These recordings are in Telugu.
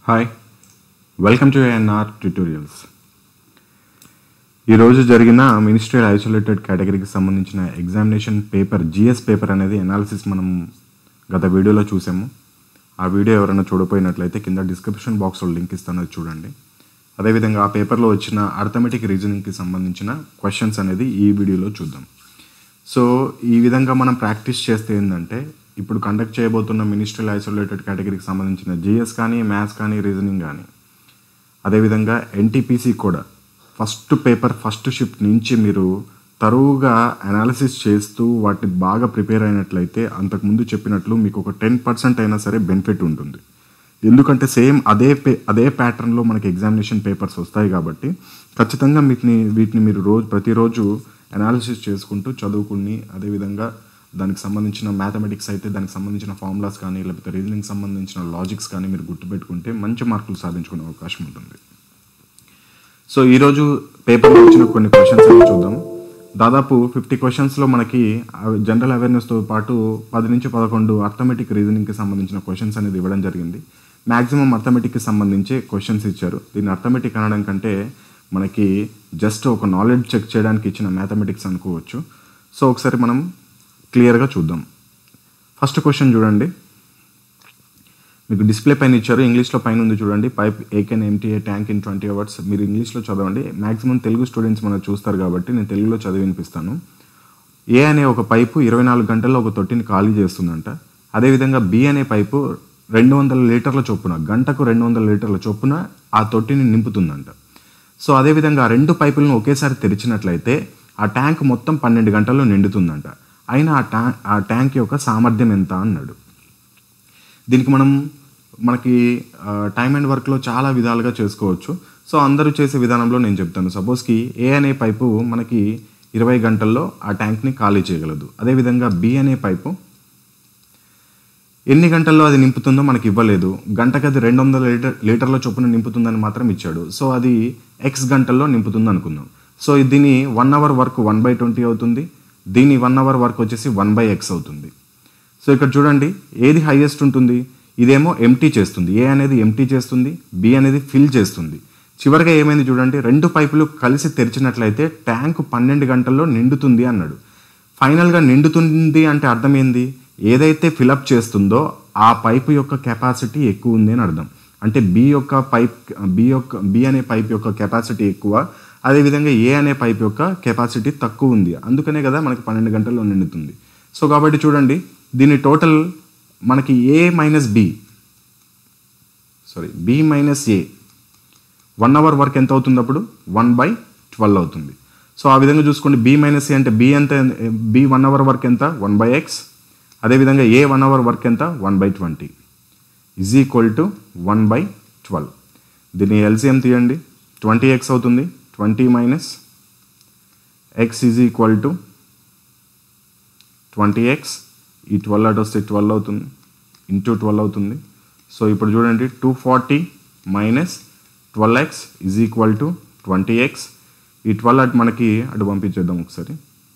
hi welcome to N R tutorials ఈరోజు జరిగిన మినిస్ట్రియల్ ఐసోలేటెడ్ కేటగిరీకి సంబంధించిన ఎగ్జామినేషన్ పేపర్ జిఎస్ పేపర్ అనేది ఎనాలిసిస్ మనం గత వీడియోలో చూసాము ఆ వీడియో ఎవరైనా చూడపోయినట్లయితే కింద డిస్క్రిప్షన్ బాక్స్లో లింక్ ఇస్తాను అది చూడండి అదేవిధంగా ఆ పేపర్లో వచ్చిన అర్థమెటిక్ రీజనింగ్కి సంబంధించిన క్వశ్చన్స్ అనేది ఈ వీడియోలో చూద్దాం సో ఈ విధంగా మనం ప్రాక్టీస్ చేస్తే ఏంటంటే ఇప్పుడు కండక్ట్ చేయబోతున్న మినిస్ట్రియల్ ఐసోలేటెడ్ కేటగిరీకి సంబంధించిన జిఎస్ కానీ మ్యాథ్స్ కానీ రీజనింగ్ కానీ అదేవిధంగా ఎన్టీపీసీ కూడా ఫస్ట్ పేపర్ ఫస్ట్ షిఫ్ట్ నుంచి మీరు తరువుగా అనాలిసిస్ చేస్తూ వాటిని బాగా ప్రిపేర్ అయినట్లయితే అంతకుముందు చెప్పినట్లు మీకు ఒక టెన్ పర్సెంట్ అయినా సరే బెనిఫిట్ ఉంటుంది ఎందుకంటే సేమ్ అదే పే అదే ప్యాటర్న్లో మనకి ఎగ్జామినేషన్ పేపర్స్ వస్తాయి కాబట్టి ఖచ్చితంగా వీటిని వీటిని మీరు రోజు ప్రతిరోజు అనాలిసిస్ చేసుకుంటూ చదువుకుని అదేవిధంగా దానికి సంబంధించిన మ్యాథమెటిక్స్ అయితే దానికి సంబంధించిన ఫార్ములాస్ కానీ లేకపోతే రీజనింగ్ సంబంధించిన లాజిక్స్ కానీ మీరు గుర్తుపెట్టుకుంటే మంచి మార్కులు సాధించుకునే అవకాశం ఉంటుంది సో ఈరోజు పేపర్లో వచ్చిన కొన్ని క్వశ్చన్స్ అనేవి చూద్దాం దాదాపు ఫిఫ్టీ క్వశ్చన్స్లో మనకి జనరల్ అవేర్నెస్తో పాటు పది నుంచి పదకొండు అర్థమెటిక్ రీజనింగ్కి సంబంధించిన క్వశ్చన్స్ అనేది ఇవ్వడం జరిగింది మ్యాక్సిమం అర్థమెటిక్కి సంబంధించి క్వశ్చన్స్ ఇచ్చారు దీన్ని అర్థమెటిక్ అనడం కంటే మనకి జస్ట్ ఒక నాలెడ్జ్ చెక్ చేయడానికి ఇచ్చిన మ్యాథమెటిక్స్ అనుకోవచ్చు సో ఒకసారి మనం క్లియర్గా చూద్దాం ఫస్ట్ క్వశ్చన్ చూడండి మీకు డిస్ప్లే పైన ఇచ్చారు ఇంగ్లీష్లో పైన ఉంది చూడండి pipe A can empty a tank in twenty hours మీరు ఇంగ్లీష్లో చదవండి మాక్సిమం తెలుగు స్టూడెంట్స్ మనకు చూస్తారు కాబట్టి నేను తెలుగులో చదివి వినిపిస్తాను ఏ అనే ఒక పైపు ఇరవై నాలుగు గంటల్లో ఒక తొట్టిని ఖాళీ చేస్తుందంట అదేవిధంగా బి అనే పైపు రెండు వందల లీటర్ల చొప్పున గంటకు రెండు వందల లీటర్ల చొప్పున ఆ తొట్టిని నింపుతుందంట సో అదేవిధంగా ఆ రెండు పైపులను ఒకేసారి తెరిచినట్లయితే ఆ ట్యాంక్ మొత్తం పన్నెండు గంటల్లో నిండుతుందంట అయినా ఆ ట్యాంక్ ఆ ట్యాంక్ యొక్క సామర్థ్యం ఎంత అన్నాడు దీనికి మనం మనకి టైమ్ అండ్ వర్క్లో చాలా విధాలుగా చేసుకోవచ్చు సో అందరూ చేసే విధానంలో నేను చెప్తాను సపోజ్కి ఏ అనే పైపు మనకి ఇరవై గంటల్లో ఆ ట్యాంక్ని ఖాళీ చేయగలదు అదేవిధంగా బి అనే పైపు ఎన్ని గంటల్లో అది నింపుతుందో మనకి ఇవ్వలేదు గంటకి అది రెండు వందల లీటర్ లీటర్ల చొప్పున నింపుతుందని మాత్రం ఇచ్చాడు సో అది ఎక్స్ గంటల్లో నింపుతుంది అనుకుందాం సో దీని one hour work one by twenty అవుతుంది దీని వన్ అవర్ వర్క్ వచ్చేసి వన్ బై ఎక్స్ అవుతుంది సో ఇక్కడ చూడండి ఏది హైయెస్ట్ ఉంటుంది ఇదేమో ఎంటీ చేస్తుంది ఏ అనేది ఎంటీ చేస్తుంది బి అనేది ఫిల్ చేస్తుంది చివరిగా ఏమైంది చూడండి రెండు పైపులు కలిసి తెరిచినట్లయితే ట్యాంక్ పన్నెండు గంటల్లో నిండుతుంది అన్నాడు ఫైనల్గా నిండుతుంది అంటే అర్థం ఏంది ఏదైతే ఫిలప్ చేస్తుందో ఆ పైపు యొక్క కెపాసిటీ ఎక్కువ ఉంది అని అర్థం అంటే బి యొక్క పైప్ బి యొక్క బి అనే పైప్ యొక్క కెపాసిటీ ఎక్కువ అదేవిధంగా ఏ అనే పైప్ యొక్క కెపాసిటీ తక్కువ ఉంది అందుకనే కదా మనకి పన్నెండు గంటల్లో నిండుతుంది సో కాబట్టి చూడండి దీని టోటల్ మనకి A minus B sorry B minus A one hour work ఎంత అవుతుంది అప్పుడు వన్ బై ట్వెల్వ్ అవుతుంది సో ఆ విధంగా చూసుకోండి బి మైనస్ ఏ అంటే బి ఎంత బి వన్ అవర్ వర్క్ ఎంత వన్ బై ఎక్స్ అదేవిధంగా ఏ వన్ అవర్ వర్క్ ఎంత one by twenty is equal to one by twelve దీన్ని ఎల్సిఎం తీయండి ట్వంటీ ఎక్స్ అవుతుంది twenty minus X is equal to twenty X ఈ ట్వెల్వ్ అటు వస్తే ట్వెల్వ్ అవుతుంది ఇంటూ ట్వెల్వ్ అవుతుంది సో ఇప్పుడు చూడండి two forty minus twelve X is equal to twenty X ఈ ట్వెల్వ్ అటు మనకి అటు పంపించేద్దాం ఒకసారి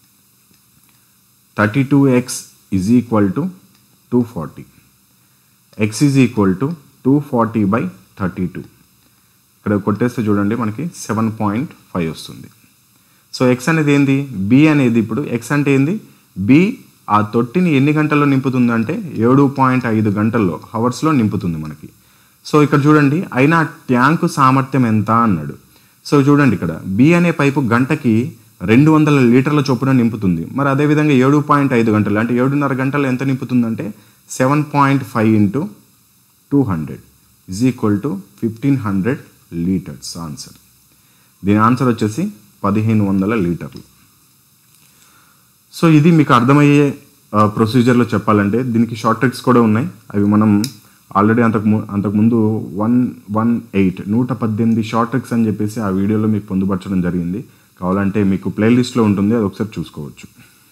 thirty two X is equal to two forty X is equal to two forty by thirty two ఇక్కడ కొట్టేస్తే చూడండి మనకి సెవెన్ పాయింట్ ఫైవ్ వస్తుంది సో ఎక్స్ అనేది ఏంది బి అనేది ఇప్పుడు ఎక్స్ అంటే ఏంది బి ఆ తొట్టిని ఎన్ని గంటల్లో నింపుతుందంటే ఏడు పాయింట్ ఐదు గంటల్లో హవర్స్లో నింపుతుంది మనకి సో ఇక్కడ చూడండి అయినా ట్యాంకు సామర్థ్యం ఎంత అన్నాడు సో చూడండి ఇక్కడ బి అనే పైపు గంటకి రెండు వందల లీటర్ల చొప్పున నింపుతుంది మరి అదేవిధంగా ఏడు పాయింట్ ఐదు గంటలు అంటే ఏడున్నర గంటలు ఎంత నింపుతుందంటే seven point five into two hundred is equal to fifteen hundred litres answer దీని ఆన్సర్ వచ్చేసి పదిహేను వందల లీటర్లు సో ఇది మీకు అర్థమయ్యే ప్రొసీజర్లో చెప్పాలంటే దీనికి షార్ట్ ట్రిక్స్ కూడా ఉన్నాయి అవి మనం ఆల్రెడీ అంతకు అంతకుముందు వన్ వన్ ఎయిట్ నూట పద్దెనిమిది షార్ట్ ట్రిక్స్ అని చెప్పేసి ఆ వీడియోలో మీకు పొందుపరచడం జరిగింది కావాలంటే మీకు ప్లేలిస్ట్లో ఉంటుంది అది ఒకసారి చూసుకోవచ్చు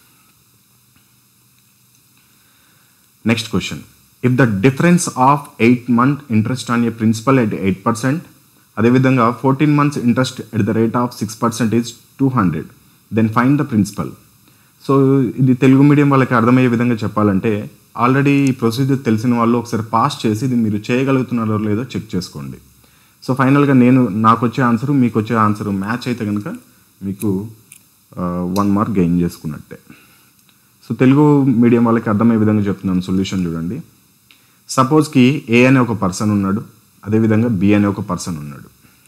next question if the difference of eight month interest on a principal at eight percent అదేవిధంగా fourteen months interest at the rate of six percent is two hundred then find the principal so ఇది తెలుగు మీడియం వాళ్ళకి అర్థమయ్యే విధంగా చెప్పాలంటే ఆల్రెడీ ఈ ప్రొసీజర్ తెలిసిన వాళ్ళు ఒకసారి పాస్ చేసి ఇది మీరు చేయగలుగుతున్నారో లేదో చెక్ చేసుకోండి సో ఫైనల్గా నేను నాకు వచ్చే ఆన్సర్ మీకు వచ్చే ఆన్సర్ మ్యాచ్ అయితే కనుక మీకు వన్ మార్క్ గెయిన్ చేసుకున్నట్టే సో తెలుగు మీడియం వాళ్ళకి అర్థమయ్యే విధంగా చెప్తున్నాను సొల్యూషన్ చూడండి సపోజ్కి ఏ అనే ఒక పర్సన్ ఉన్నాడు అదేవిధంగా బి అనే ఒక పర్సన్ ఉన్నాడు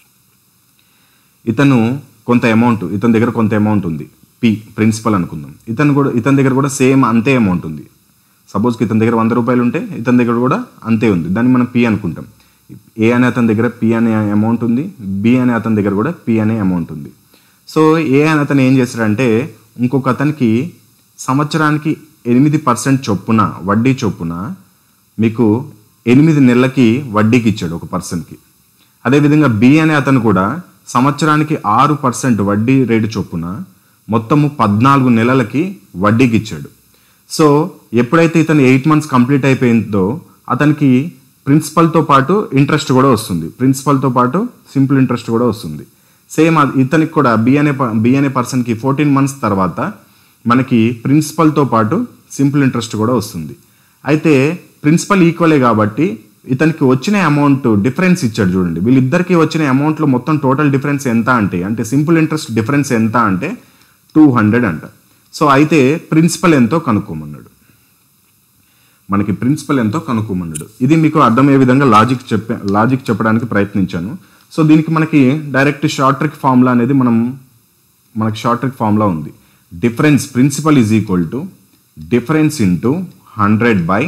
ఇతను కొంత అమౌంట్ ఇతని దగ్గర కొంత అమౌంట్ ఉంది పి ప్రిన్సిపల్ అనుకుందాం ఇతను కూడా ఇతని దగ్గర కూడా సేమ్ అంతే అమౌంట్ ఉంది సపోజ్కి ఇతని దగ్గర వంద రూపాయలు ఉంటే ఇతని దగ్గర కూడా అంతే ఉంది దాన్ని మనం పి అనుకుంటాం ఏ అనే అతని దగ్గర పి అనే అమౌంట్ ఉంది బి అనే అతని దగ్గర కూడా పి అనే అమౌంట్ ఉంది సో ఏ అని అతను ఏం చేశాడంటే ఇంకొక అతనికి సంవత్సరానికి ఎనిమిది పర్సెంట్ చొప్పున వడ్డీ చొప్పున మీకు ఎనిమిది నెలలకి వడ్డీకి ఇచ్చాడు ఒక పర్సన్కి అదేవిధంగా బి అనే అతను కూడా సంవత్సరానికి ఆరు పర్సెంట్ వడ్డీ రేటు చొప్పున మొత్తము పద్నాలుగు నెలలకి వడ్డీకి ఇచ్చాడు సో ఎప్పుడైతే ఇతను ఎయిట్ మంత్స్ కంప్లీట్ అయిపోయిందో అతనికి ప్రిన్సిపల్తో పాటు ఇంట్రెస్ట్ కూడా వస్తుంది ప్రిన్సిపల్తో పాటు సింపుల్ ఇంట్రెస్ట్ కూడా వస్తుంది సేమ్ ఇతనికి కూడా బి అనే బి అనే పర్సన్కి ఫోర్టీన్ మంత్స్ తర్వాత మనకి ప్రిన్సిపల్తో పాటు సింపుల్ ఇంట్రెస్ట్ కూడా వస్తుంది అయితే ప్రిన్సిపల్ ఈక్వలే కాబట్టి ఇతనికి వచ్చిన అమౌంట్ డిఫరెన్స్ ఇచ్చాడు చూడండి వీళ్ళిద్దరికి వచ్చిన అమౌంట్లో మొత్తం టోటల్ డిఫరెన్స్ ఎంత అంటే అంటే సింపుల్ ఇంట్రెస్ట్ డిఫరెన్స్ ఎంత అంటే టూ హండ్రెడ్ అంట సో అయితే ప్రిన్సిపల్ ఎంతో కనుక్కోమన్నాడు మనకి ప్రిన్సిపల్ ఎంతో కనుక్కోమన్నాడు ఇది మీకు అర్థమయ్యే విధంగా లాజిక్ చెప్పే లాజిక్ చెప్పడానికి ప్రయత్నించాను సో దీనికి మనకి డైరెక్ట్ షార్ట్ ట్రిక్ ఫార్ములా అనేది మనం మనకి షార్ట్ ట్రిక్ ఫార్ములా ఉంది difference principal is equal to difference into hundred by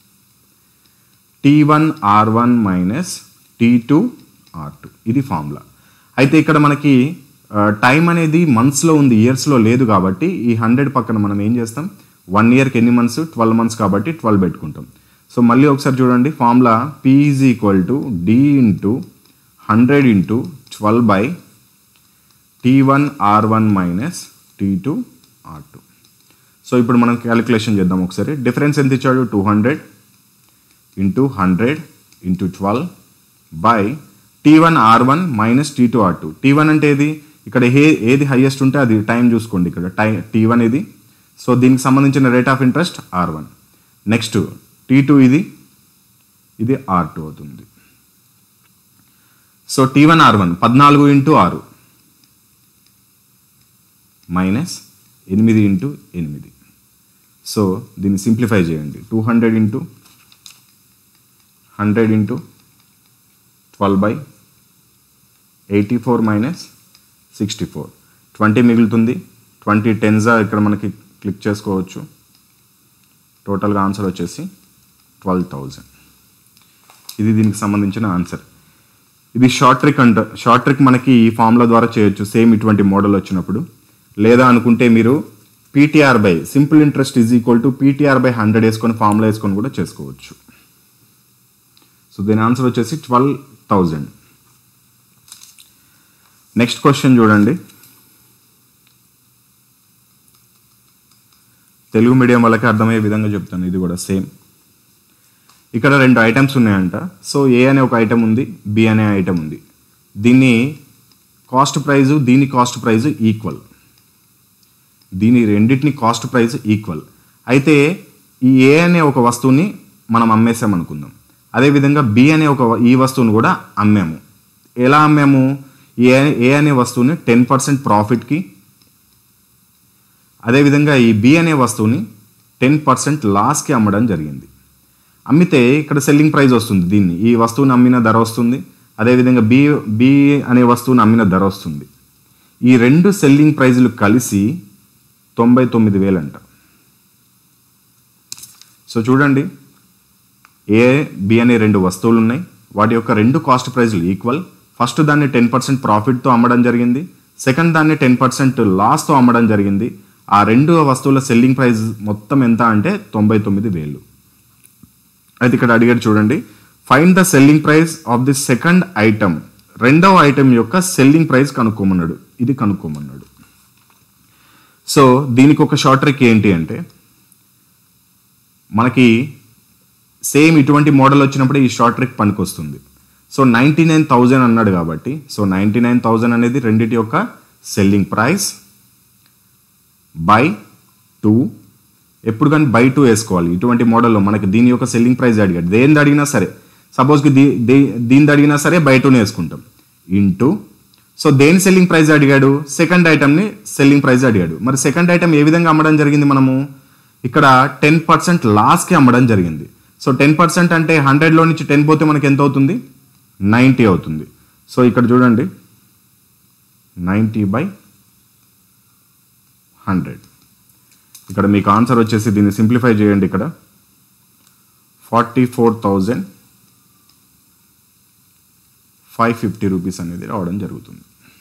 T one R one minus T two R two ఇది ఫార్ములా అయితే ఇక్కడ మనకి టైం అనేది మంత్స్లో ఉంది ఇయర్స్లో లేదు కాబట్టి ఈ హండ్రెడ్ పక్కన మనం ఏం చేస్తాం వన్ ఇయర్కి ఎన్ని మంత్స్ ట్వెల్వ్ మంత్స్ కాబట్టి ట్వెల్వ్ పెట్టుకుంటాం సో మళ్ళీ ఒకసారి చూడండి formula P is equal to D into hundred into twelve by T one R one minus T two R two so ఇప్పుడు మనం క్యాలిక్యులేషన్ చేద్దాం ఒకసారి డిఫరెన్స్ ఎంత ఇచ్చాడు two hundred into hundred into twelve by T one R one minus T two R two T one అంటే ఏది ఇక్కడ ఏ ఏది హైయెస్ట్ ఉంటే అది టైం చూసుకోండి ఇక్కడ టైం టీ వన్ ఇది సో దీనికి సంబంధించిన rate of interest R one next T two ఇది ఇది ఆర్ టూ అవుతుంది so T one R one పద్నాలుగు ఇంటూ ఆరు మైనస్ ఎనిమిది ఇంటూ ఎనిమిది సో దీన్ని సింప్లిఫై చేయండి two hundred into hundred into twelve by eighty four minus sixty four twenty మిగులుతుంది ట్వంటీ టెన్జా ఇక్కడ మనకి క్లిక్ చేసుకోవచ్చు టోటల్గా ఆన్సర్ వచ్చేసి ట్వెల్వ్ థౌజండ్ ఇది దీనికి సంబంధించిన ఆన్సర్ ఇది షార్ట్ ట్రిక్ అంట షార్ట్ ట్రిక్ మనకి ఈ ఫార్ములా ద్వారా చేయొచ్చు సేమ్ ఇటువంటి మోడల్ వచ్చినప్పుడు లేదా అనుకుంటే మీరు PTR by simple interest is equal to PTR by hundred వేసుకొని ఫార్ములా వేసుకొని కూడా చేసుకోవచ్చు సో దీని ఆన్సర్ వచ్చేసి ట్వెల్వ్ థౌజండ్ నెక్స్ట్ క్వశ్చన్ చూడండి తెలుగు మీడియం వాళ్ళకి అర్థమయ్యే విధంగా చెప్తాను ఇది కూడా సేమ్ ఇక్కడ రెండు ఐటమ్స్ ఉన్నాయంట సో ఏ అనే ఒక ఐటమ్ ఉంది బి అనే ఐటమ్ ఉంది దీన్ని కాస్ట్ ప్రైజు దీని కాస్ట్ ప్రైజు ఈక్వల్ దీని రెండింటిని కాస్ట్ ప్రైస్ ఈక్వల్ అయితే ఈ ఏ అనే ఒక వస్తువుని మనం అమ్మేసాం అనుకుందాం అదేవిధంగా బి అనే ఒక ఈ వస్తువుని కూడా అమ్మాము ఎలా అమ్మాము ఏ ఏ అనే వస్తువుని టెన్ పర్సెంట్ ప్రాఫిట్కి అదేవిధంగా ఈ బి అనే వస్తువుని టెన్ పర్సెంట్ లాస్కి అమ్మడం జరిగింది అమ్మితే ఇక్కడ సెల్లింగ్ ప్రైస్ వస్తుంది దీన్ని ఈ వస్తువుని అమ్మిన ధర వస్తుంది అదేవిధంగా బి బి అనే వస్తువుని అమ్మిన ధర వస్తుంది ఈ రెండు సెల్లింగ్ ప్రైజులు కలిసి తొంభై తొమ్మిది వేలు అంట సో చూడండి ఏ బి అనే రెండు వస్తువులు ఉన్నాయి వాటి యొక్క రెండు కాస్ట్ ప్రైజులు ఈక్వల్ ఫస్ట్ దాన్ని టెన్ పర్సెంట్ ప్రాఫిట్తో అమ్మడం జరిగింది సెకండ్ దాన్ని టెన్ పర్సెంట్ లాస్తో అమ్మడం జరిగింది ఆ రెండు వస్తువుల సెల్లింగ్ ప్రైస్ మొత్తం ఎంత అంటే తొంభై తొమ్మిది వేలు అయితే ఇక్కడ అడిగాడు చూడండి find the selling price of the second item రెండవ ఐటమ్ యొక్క సెల్లింగ్ ప్రైస్ కనుక్కోమన్నాడు ఇది కనుక్కోమన్నాడు సో దీనికి ఒక షార్ట్ ట్రిక్ ఏంటి అంటే మనకి సేమ్ ఇటువంటి మోడల్ వచ్చినప్పుడు ఈ షార్ట్ ట్రిక్ పనికొస్తుంది సో నైంటీ నైన్ థౌజండ్ అన్నాడు కాబట్టి సో నైంటీ నైన్ థౌజండ్ అనేది రెండింటి యొక్క సెల్లింగ్ ప్రైస్ బై టూ ఎప్పుడు కానీ బై టూ వేసుకోవాలి ఇటువంటి మోడల్లో మనకి దీని యొక్క సెల్లింగ్ ప్రైస్ అడిగాడు దేనిది అడిగినా సరే సపోజ్కి దీ దీ- దీనిది అడిగినా సరే బై టూనే వేసుకుంటాం ఇంటూ సో దేని సెల్లింగ్ ప్రైస్ అడిగాడు సెకండ్ ఐటమ్ని సెల్లింగ్ ప్రైస్ అడిగాడు మరి సెకండ్ ఐటమ్ ఏ విధంగా అమ్మడం జరిగింది మనము ఇక్కడ టెన్ పర్సెంట్ లాస్కి అమ్మడం జరిగింది సో టెన్ పర్సెంట్ అంటే హండ్రెడ్లో నుంచి టెన్ పోతే మనకి ఎంత అవుతుంది నైంటీ అవుతుంది సో ఇక్కడ చూడండి నైంటీ బై హండ్రెడ్ ఇక్కడ మీకు ఆన్సర్ వచ్చేసి దీన్ని సింప్లిఫై చేయండి ఇక్కడ forty four thousand five fifty rupees అనేది రావడం జరుగుతుంది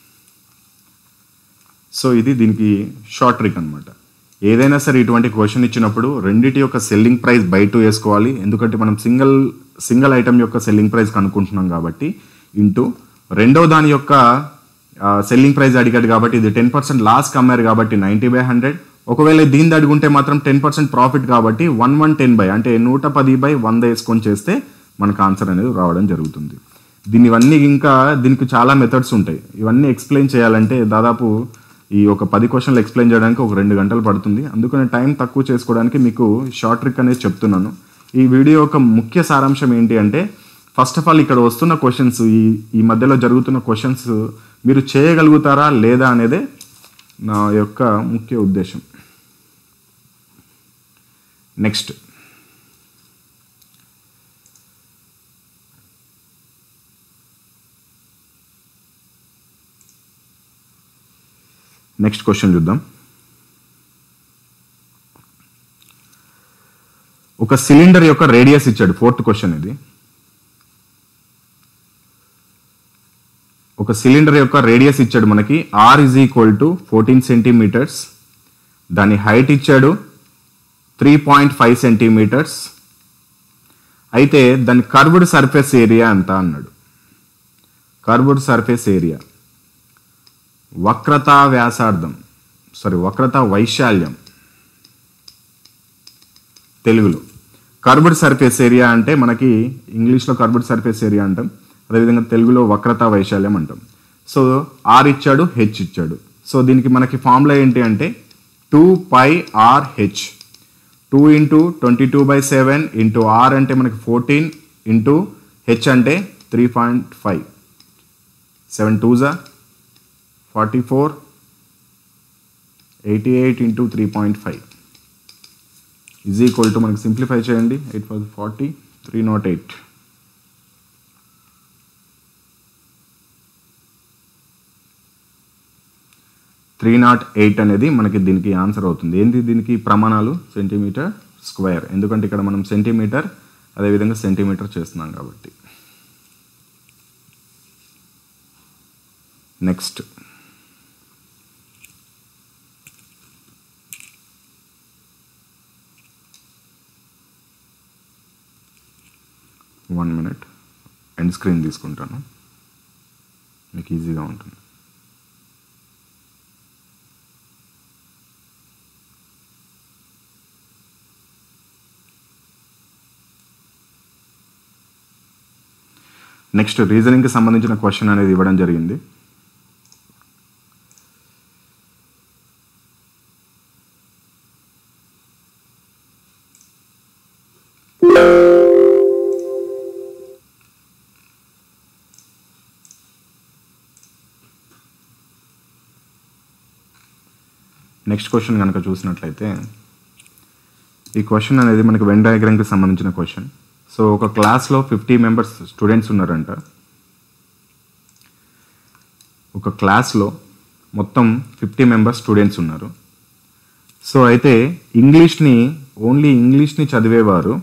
సో ఇది దీనికి షార్ట్ ట్రిక్ అనమాట ఏదైనా సరే ఇటువంటి క్వశ్చన్ ఇచ్చినప్పుడు రెండిటి యొక్క సెల్లింగ్ ప్రైస్ బై టూ వేసుకోవాలి ఎందుకంటే మనం సింగిల్ సింగిల్ ఐటమ్ యొక్క సెల్లింగ్ ప్రైస్ కనుక్కుంటున్నాం కాబట్టి ఇంటూ రెండో దాని యొక్క సెల్లింగ్ ప్రైస్ అడిగాడు కాబట్టి ఇది టెన్ పర్సెంట్ లాస్కి అమ్మారు కాబట్టి నైంటీ బై హండ్రెడ్ ఒకవేళ దీన్ని అడుగుంటే మాత్రం టెన్ పర్సెంట్ ప్రాఫిట్ కాబట్టి వన్ వన్ టెన్ బై అంటే నూట పది బై వంద వేసుకొని చేస్తే మనకు ఆన్సర్ అనేది రావడం జరుగుతుంది దీని ఇవన్నీ ఇంకా దీనికి చాలా మెథడ్స్ ఉంటాయి ఇవన్నీ ఎక్స్ప్లెయిన్ చేయాలంటే దాదాపు ఈ ఒక పది క్వశ్చన్లు ఎక్స్ప్లెయిన్ చేయడానికి ఒక రెండు గంటలు పడుతుంది అందుకని టైం తక్కువ చేసుకోవడానికి మీకు షార్ట్ ట్రిక్ అనేది చెప్తున్నాను ఈ వీడియో యొక్క ముఖ్య సారాంశం ఏంటి అంటే ఫస్ట్ ఆఫ్ ఆల్ ఇక్కడ వస్తున్న క్వశ్చన్స్ ఈ ఈ మధ్యలో జరుగుతున్న క్వశ్చన్స్ మీరు చేయగలుగుతారా లేదా అనేదే నా యొక్క ముఖ్య ఉద్దేశం నెక్స్ట్ నెక్స్ట్ క్వశ్చన్ చూద్దాం ఒక సిలిండర్ యొక్క రేడియస్ ఇచ్చాడు ఫోర్త్ క్వశ్చన్ ఇది ఒక సిలిండర్ యొక్క రేడియస్ ఇచ్చాడు మనకి R is equal to fourteen centimetres దాని హైట్ ఇచ్చాడు త్రీ పాయింట్ ఫైవ్ సెంటీమీటర్స్ అయితే దాని కర్వ్డ్ సర్ఫేస్ ఏరియా ఎంత అన్నాడు కర్వ్డ్ సర్ఫేస్ ఏరియా వక్రతా వ్యాసార్థం సారీ వక్రత వైశాల్యం తెలుగులో కర్బ్డ్ సర్ఫేస్ ఏరియా అంటే మనకి ఇంగ్లీష్లో కర్బ్డ్ సర్ఫేస్ ఏరియా అంటాం అదేవిధంగా తెలుగులో వక్రత వైశాల్యం అంటాం సో ఆర్ ఇచ్చాడు హెచ్ ఇచ్చాడు సో దీనికి మనకి ఫార్ములా ఏంటి అంటే two pi R H two into twenty two by seven into R అంటే మనకి ఫోర్టీన్ ఇంటూ హెచ్ అంటే three point five seven two జా forty four eighty eight into three point five is equal to మనకి సింప్లిఫై చేయండి eight four forty three nought eight three nought eight అనేది మనకి దీనికి ఆన్సర్ అవుతుంది ఏంటి దీనికి ప్రమాణాలు సెంటీమీటర్ స్క్వేర్ ఎందుకంటే ఇక్కడ మనం సెంటీమీటర్ అదేవిధంగా సెంటీమీటర్ చేస్తున్నాం కాబట్టి next one minute end screen తీసుకుంటాను మీకు ఈజీగా ఉంటుంది నెక్స్ట్ రీజనింగ్కి సంబంధించిన క్వశ్చన్ అనేది ఇవ్వడం జరిగింది నెక్స్ట్ క్వశ్చన్ కనుక చూసినట్లయితే ఈ క్వశ్చన్ అనేది మనకి వెన్ డయాగ్రామ్కి సంబంధించిన క్వశ్చన్ సో ఒక క్లాస్లో ఫిఫ్టీ మెంబర్స్ స్టూడెంట్స్ ఉన్నారంట ఒక క్లాస్లో మొత్తం ఫిఫ్టీ మెంబర్స్ స్టూడెంట్స్ ఉన్నారు సో అయితే ఇంగ్లీష్ని ఓన్లీ ఇంగ్లీష్ని చదివేవారు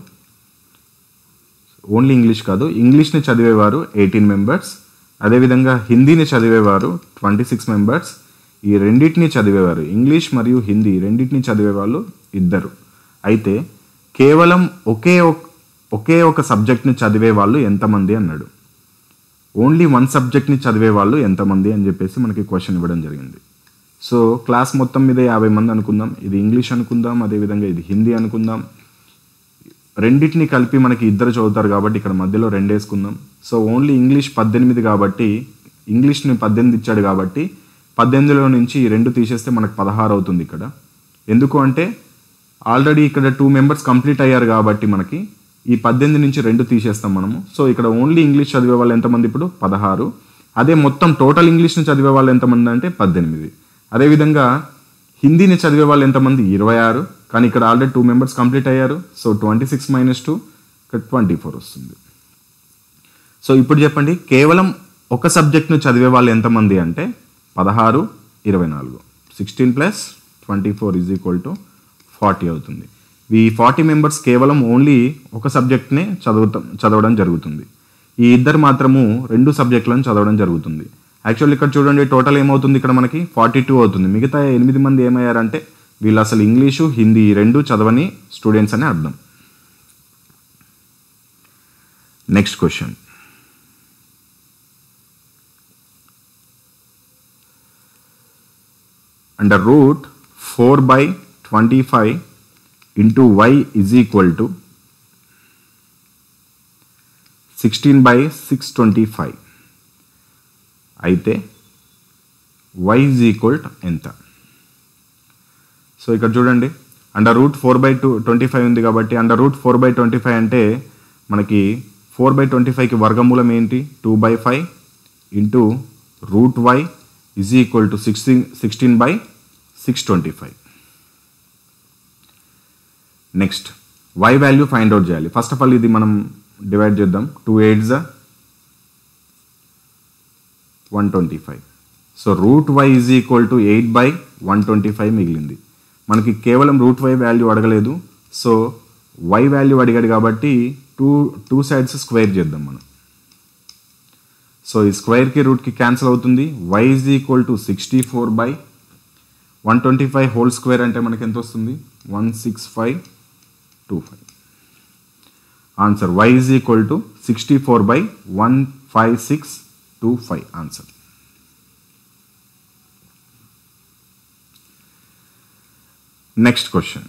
ఓన్లీ ఇంగ్లీష్ కాదు ఇంగ్లీష్ని చదివేవారు ఎయిటీన్ మెంబర్స్ అదేవిధంగా హిందీని చదివేవారు ట్వంటీ సిక్స్ మెంబర్స్ ఈ రెండింటిని చదివేవారు ఇంగ్లీష్ మరియు హిందీ రెండింటిని చదివేవాళ్ళు ఇద్దరు అయితే కేవలం ఒకే ఒక- ఒకే ఒక సబ్జెక్ట్ని చదివే వాళ్ళు ఎంతమంది అన్నాడు ఓన్లీ వన్ సబ్జెక్ట్ని చదివే వాళ్ళు ఎంతమంది అని చెప్పేసి మనకి క్వశ్చన్ ఇవ్వడం జరిగింది సో క్లాస్ మొత్తం మీద యాభై మంది అనుకుందాం ఇది ఇంగ్లీష్ అనుకుందాం అదేవిధంగా ఇది హిందీ అనుకుందాం రెండింటిని కలిపి మనకి ఇద్దరు చదువుతారు కాబట్టి ఇక్కడ మధ్యలో రెండు వేసుకుందాం సో ఓన్లీ ఇంగ్లీష్ పద్దెనిమిది కాబట్టి ఇంగ్లీష్ని పద్దెనిమిది ఇచ్చాడు కాబట్టి పద్దెనిమిదిలో నుంచి ఈ రెండు తీసేస్తే మనకు పదహారు అవుతుంది ఇక్కడ ఎందుకు అంటే ఆల్రెడీ ఇక్కడ టూ మెంబర్స్ కంప్లీట్ అయ్యారు కాబట్టి మనకి ఈ పద్దెనిమిది నుంచి రెండు తీసేస్తాం మనము సో ఇక్కడ ఓన్లీ ఇంగ్లీష్ చదివే వాళ్ళు ఎంతమంది ఇప్పుడు పదహారు అదే మొత్తం టోటల్ ఇంగ్లీష్ని చదివే వాళ్ళు ఎంతమంది అంటే పద్దెనిమిది అదేవిధంగా హిందీని చదివే వాళ్ళు ఎంతమంది ఇరవై ఆరు కానీ ఇక్కడ ఆల్రెడీ టూ మెంబర్స్ కంప్లీట్ అయ్యారు so twenty six minus two ఇక్కడ ట్వంటీ ఫోర్ వస్తుంది సో ఇప్పుడు చెప్పండి కేవలం ఒక సబ్జెక్ట్ను చదివే వాళ్ళు ఎంతమంది అంటే పదహారు ఇరవై నాలుగు sixteen plus twenty four is equal to forty అవుతుంది ఈ ఫార్టీ మెంబర్స్ కేవలం ఓన్లీ ఒక సబ్జెక్ట్నే చదువుతాం చదవడం జరుగుతుంది ఈ ఇద్దరు మాత్రము రెండు సబ్జెక్టులను చదవడం జరుగుతుంది యాక్చువల్లీ ఇక్కడ చూడండి టోటల్ ఏమవుతుంది ఇక్కడ మనకి ఫార్టీ టూ అవుతుంది మిగతా ఎనిమిది మంది ఏమయ్యారంటే వీళ్ళు అసలు ఇంగ్లీషు హిందీ ఈ రెండు చదవని స్టూడెంట్స్ అని అర్థం next question under root 4 by 25 into y is equal to 16 by 625 అయితే y is equal to ఎంత సో ఇక్కడ చూడండి under root four by two twenty five ఉంది కాబట్టి under root four by twenty five అంటే మనకి ఫోర్ బై ట్వంటీ ఫైవ్కి వర్గమూలం ఏంటి two by five into root Y is equal to sixteen sixteen by six twenty five next Y value find out చేయాలి ఫస్ట్ ఆఫ్ ఆల్ ఇది మనం డివైడ్ చేద్దాం two eights one twenty five so root Y is equal to eight by one twenty five మిగిలింది మనకి కేవలం రూట్ వై వాల్యూ అడగలేదు సో వై వాల్యూ అడిగాడు కాబట్టి టూ టూ సైడ్స్ స్క్వేర్ చేద్దాం మనం సో ఈ స్క్వేర్కి రూట్కి క్యాన్సిల్ అవుతుంది Y is equal to sixty four by one twenty five whole square అంటే మనకి ఎంత వస్తుంది one six five two five answer Y is equal to sixty four by one five six two five answer next question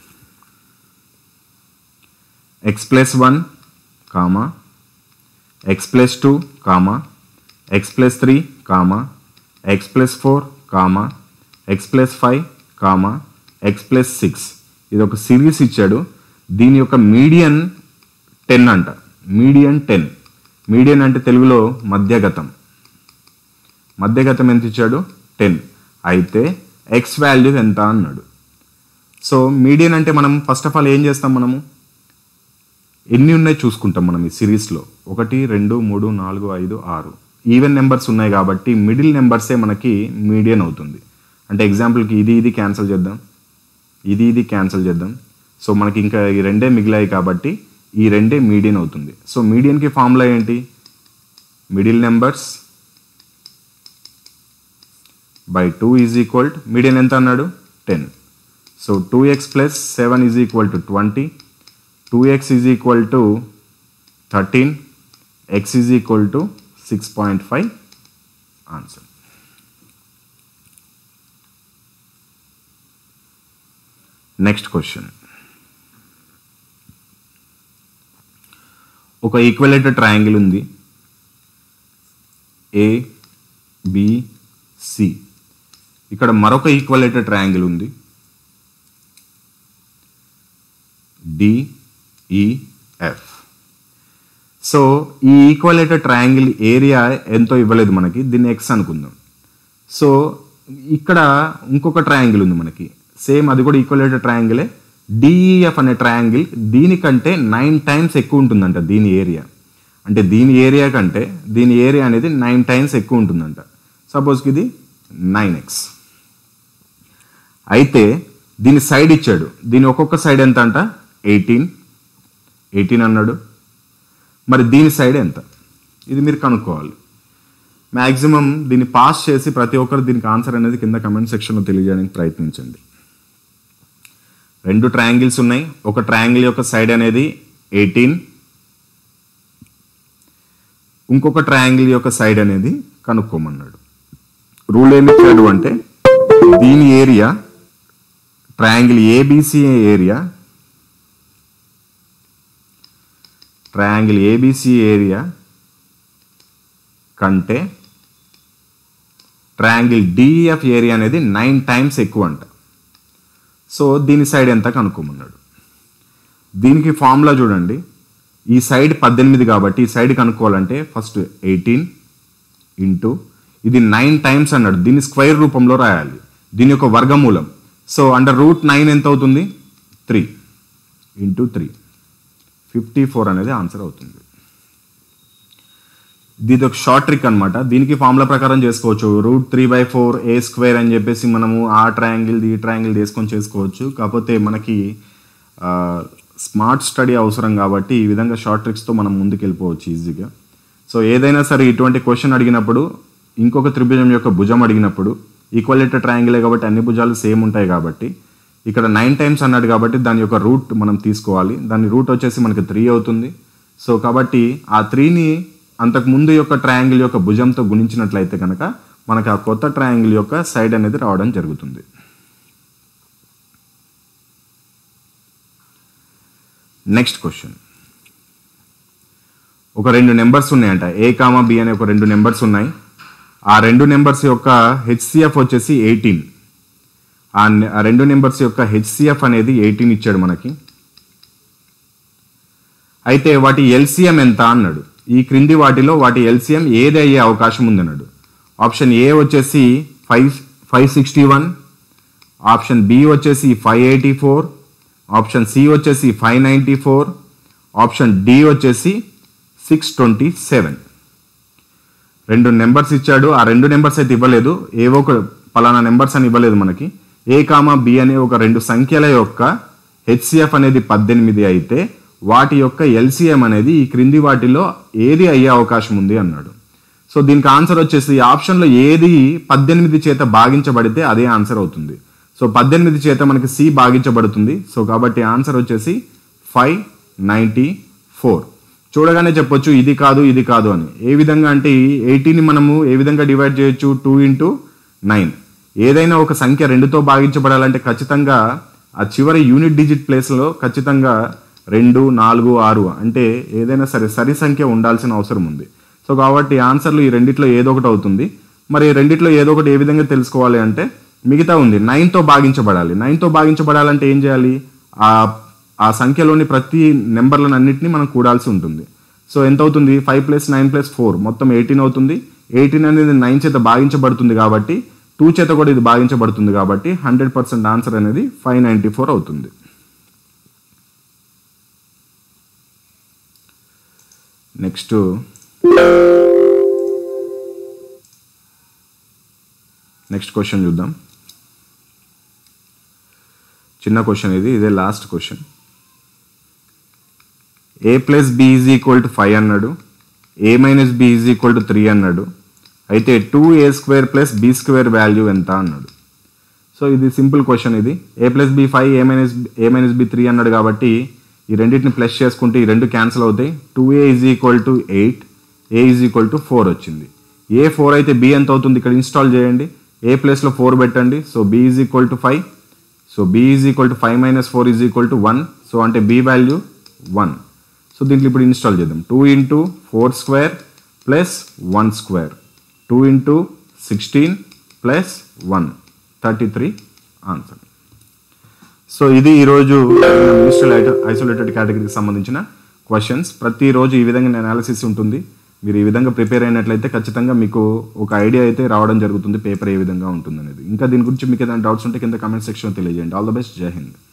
X plus one comma X plus two comma X plus three comma X plus four comma X plus five comma X plus six ఇది ఒక సిరీస్ ఇచ్చాడు దీని యొక్క మీడియన్ టెన్ అంట మీడియన్ టెన్ మీడియన్ అంటే తెలుగులో మధ్యగతం మధ్యగతం ఎంత ఇచ్చాడు టెన్ అయితే ఎక్స్ వాల్యూ ఎంత అన్నాడు సో మీడియన్ అంటే మనం ఫస్ట్ ఆఫ్ ఆల్ ఏం చేస్తాం మనము ఎన్ని ఉన్నాయి చూసుకుంటాం మనం ఈ సిరీస్లో ఒకటి రెండు మూడు నాలుగు ఐదు ఆరు ఈవెన్ నెంబర్స్ ఉన్నాయి కాబట్టి మిడిల్ నెంబర్సే మనకి మీడియన్ అవుతుంది అంటే ఎగ్జాంపుల్కి ఇది ఇది క్యాన్సిల్ చేద్దాం ఇది ఇది క్యాన్సిల్ చేద్దాం సో మనకి ఇంకా ఈ రెండే మిగిలాయి కాబట్టి ఈ రెండే మీడియన్ అవుతుంది సో మీడియన్కి ఫార్ములా ఏంటి middle numbers by two is equal median ఎంత అన్నాడు ten so two X plus seven is equal to twenty two X is equal to thirteen X is equal to six point five answer next question ఒక ఈక్వలేటెడ్ ట్రయాంగిల్ ఉంది ఏ బి సి ఇక్కడ మరొక ఈక్వలేటెడ్ ట్రయాంగిల్ ఉంది డిఈఎఫ్ సో ఈ ఈక్వలేటెడ్ ట్రయాంగిల్ ఏరియా ఎంతో ఇవ్వలేదు మనకి దీన్ని ఎక్స్ అనుకుందాం సో ఇక్కడ ఇంకొక ట్రయాంగిల్ ఉంది మనకి సేమ్ అది కూడా ఈక్వలేటెడ్ ట్రయాంగిలే డిఈఎఫ్ అనే ట్రయాంగిల్ దీనికంటే నైన్ టైమ్స్ ఎక్కువ ఉంటుందంట దీని ఏరియా అంటే దీని ఏరియా కంటే దీని ఏరియా అనేది నైన్ టైమ్స్ ఎక్కువ ఉంటుందంట సపోజ్కి ఇది నైన్ ఎక్స్ అయితే దీని సైడ్ ఇచ్చాడు దీని ఒక్కొక్క సైడ్ ఎంత అంట ఎయిటీన్ ఎయిటీన్ అన్నాడు మరి దీని సైడ్ ఎంత ఇది మీరు కనుక్కోవాలి మ్యాక్సిమం దీన్ని పాస్ చేసి ప్రతి ఒక్కరు దీనికి ఆన్సర్ అనేది కింద కమెంట్ సెక్షన్లో తెలియజేయడానికి ప్రయత్నించండి రెండు ట్రయాంగిల్స్ ఉన్నాయి ఒక ట్రయాంగిల్ యొక్క సైడ్ అనేది ఎయిటీన్ ఇంకొక ట్రయాంగిల్ యొక్క సైడ్ అనేది కనుక్కోమన్నాడు రూల్ ఏమి ఇచ్చాడు అంటే దీని area triangle ABC area triangle ABC area కంటే ట్రయాంగిల్ డిఎఫ్ ఏరియా అనేది నైన్ టైమ్స్ ఎక్కువ అంట సో దీని సైడ్ ఎంత కనుక్కోమన్నాడు దీనికి ఫార్ములా చూడండి ఈ సైడ్ పద్దెనిమిది కాబట్టి ఈ సైడ్ కనుక్కోవాలంటే ఫస్ట్ ఎయిటీన్ ఇంటూ ఇది నైన్ టైమ్స్ అన్నాడు దీన్ని స్క్వైర్ రూపంలో రాయాలి దీని యొక్క వర్గమూలం సో అండర్ రూట్ నైన్ ఎంత అవుతుంది three into three fifty four అనేది ఆన్సర్ అవుతుంది ఇది ఒక షార్ట్ ట్రిక్ అనమాట దీనికి ఫార్ములా ప్రకారం చేసుకోవచ్చు root three by four A square అని చెప్పేసి మనము ఆ ట్రయాంగిల్ ఈ ట్రయాంగిల్ తీసుకొని చేసుకోవచ్చు కాకపోతే మనకి స్మార్ట్ స్టడీ అవసరం కాబట్టి ఈ విధంగా షార్ట్ ట్రిక్స్తో మనం ముందుకు వెళ్ళిపోవచ్చు ఈజీగా సో ఏదైనా సరే ఇటువంటి క్వశ్చన్ అడిగినప్పుడు ఇంకొక త్రిభుజం యొక్క భుజం అడిగినప్పుడు ఈక్వలేటర్ ట్రయాంగిలే కాబట్టి అన్ని భుజాలు సేమ్ ఉంటాయి కాబట్టి ఇక్కడ నైన్ టైమ్స్ అన్నాడు కాబట్టి దాని యొక్క రూట్ మనం తీసుకోవాలి దాని రూట్ వచ్చేసి మనకి త్రీ అవుతుంది సో కాబట్టి ఆ త్రీని అంతకు ముందు యొక్క ట్రయాంగిల్ యొక్క భుజంతో గుణించినట్లయితే కనుక మనకు ఆ కొత్త ట్రయాంగిల్ యొక్క సైడ్ అనేది రావడం జరుగుతుంది నెక్స్ట్ క్వశ్చన్ ఒక రెండు నెంబర్స్ ఉన్నాయంట ఏ కామా బి అనే ఒక రెండు నెంబర్స్ ఉన్నాయి ఆ రెండు నెంబర్స్ యొక్క హెచ్సిఎఫ్ వచ్చేసి ఎయిటీన్ ఆ నె- ఆ రెండు నెంబర్స్ యొక్క హెచ్సిఎఫ్ అనేది ఎయిటీన్ ఇచ్చాడు మనకి అయితే వాటి ఎల్సిఎం ఎంత అన్నాడు ఈ క్రింది వాటిలో వాటి ఎల్సిఎం ఏది అయ్యే అవకాశం ఉందన్నాడు ఆప్షన్ ఏ వచ్చేసి five five sixty one option B వచ్చేసి five eighty four option C వచ్చేసి five ninety four option D వచ్చేసి సిక్స్ ట్వంటీ సెవెన్ రెండు నెంబర్స్ ఇచ్చాడు ఆ రెండు నెంబర్స్ అయితే ఇవ్వలేదు ఏవో ఒక పలానా నెంబర్స్ అని ఇవ్వలేదు మనకి ఏ కామా బి అనే ఒక రెండు సంఖ్యల యొక్క హెచ్సిఎఫ్ అనేది పద్దెనిమిది అయితే వాటి యొక్క ఎల్సిఎం అనేది ఈ క్రింది వాటిలో ఏది అయ్యే అవకాశం ఉంది అన్నాడు సో దీనికి ఆన్సర్ వచ్చేసి ఈ ఆప్షన్లో ఏది పద్దెనిమిది చేత భాగించబడితే అదే ఆన్సర్ అవుతుంది సో పద్దెనిమిది చేత మనకి సి భాగించబడుతుంది సో కాబట్టి ఆన్సర్ వచ్చేసి ఫైవ్ నైంటీ ఫోర్ చూడగానే చెప్పొచ్చు ఇది కాదు ఇది కాదు అని ఏ విధంగా అంటే ఎయిటీని మనము ఏ విధంగా డివైడ్ చేయొచ్చు టూ ఇంటూ నైన్ ఏదైనా ఒక సంఖ్య రెండుతో భాగించబడాలంటే ఖచ్చితంగా ఆ చివరి యూనిట్ డిజిట్ ప్లేస్లో ఖచ్చితంగా రెండు నాలుగు ఆరు అంటే ఏదైనా సరే సరి సంఖ్య ఉండాల్సిన అవసరం ఉంది సో కాబట్టి ఆన్సర్లు ఈ రెండిట్లో ఏదో ఒకటి అవుతుంది మరి ఈ రెండిట్లో ఏదో ఒకటి ఏ విధంగా తెలుసుకోవాలి అంటే మిగతా ఉంది నైన్తో భాగించబడాలి నైన్తో భాగించబడాలంటే ఏం చేయాలి ఆ ఆ సంఖ్యలోని ప్రతి నెంబర్లను అన్నింటినీ మనం కూడాల్సి ఉంటుంది సో ఎంత అవుతుంది five plus nine plus four మొత్తం ఎయిటీన్ అవుతుంది ఎయిటీన్ అనేది నైన్ చేత భాగించబడుతుంది కాబట్టి టూ చేత కూడా ఇది భాగించబడుతుంది కాబట్టి హండ్రెడ్ పర్సెంట్ ఆన్సర్ అనేది ఫైవ్ నైంటీ ఫోర్ అవుతుంది నెక్స్ట్ నెక్స్ట్ క్వశ్చన్ చూద్దాం చిన్న క్వశ్చన్ ఇది ఇదే last question A plus B is equal to five అన్నాడు A minus B is equal to three అన్నాడు అయితే two A square plus B square value ఎంత అన్నాడు సో ఇది సింపుల్ క్వశ్చన్ ఇది A plus B five A minus A minus B three అన్నాడు కాబట్టి ఈ రెండింటిని ప్లస్ చేసుకుంటే ఈ రెండు క్యాన్సిల్ అవుతాయి two A is equal to eight A is equal to four వచ్చింది ఏ ఫోర్ అయితే బి ఎంత అవుతుంది ఇక్కడ ఇన్స్టాల్ చేయండి ఏ ప్లేస్లో ఫోర్ పెట్టండి so B is equal to five so B is equal to five minus four is equal to one so అంటే బి వాల్యూ వన్ సో దీంట్లో ఇప్పుడు ఇన్స్టాల్ చేద్దాం two into four square plus one square two into sixteen plus one thirty three answer so ఇది ఈరోజు మినిస్ట్రల్ ఐసోలేటెడ్ కేటగిరీకి సంబంధించిన క్వశ్చన్స్ ప్రతిరోజు ఈ విధంగా అనాలిసిస్ ఉంటుంది మీరు ఈ విధంగా ప్రిపేర్ అయినట్లయితే ఖచ్చితంగా మీకు ఒక ఐడియా అయితే రావడం జరుగుతుంది పేపర్ ఏ విధంగా ఉంటుంది అనేది ఇంకా దీని గురించి మీకు ఏదైనా డౌట్స్ ఉంటే కింద కామెంట్ సెక్షన్లో తెలియజేయండి ఆల్ ద బెస్ట్ జై హింద్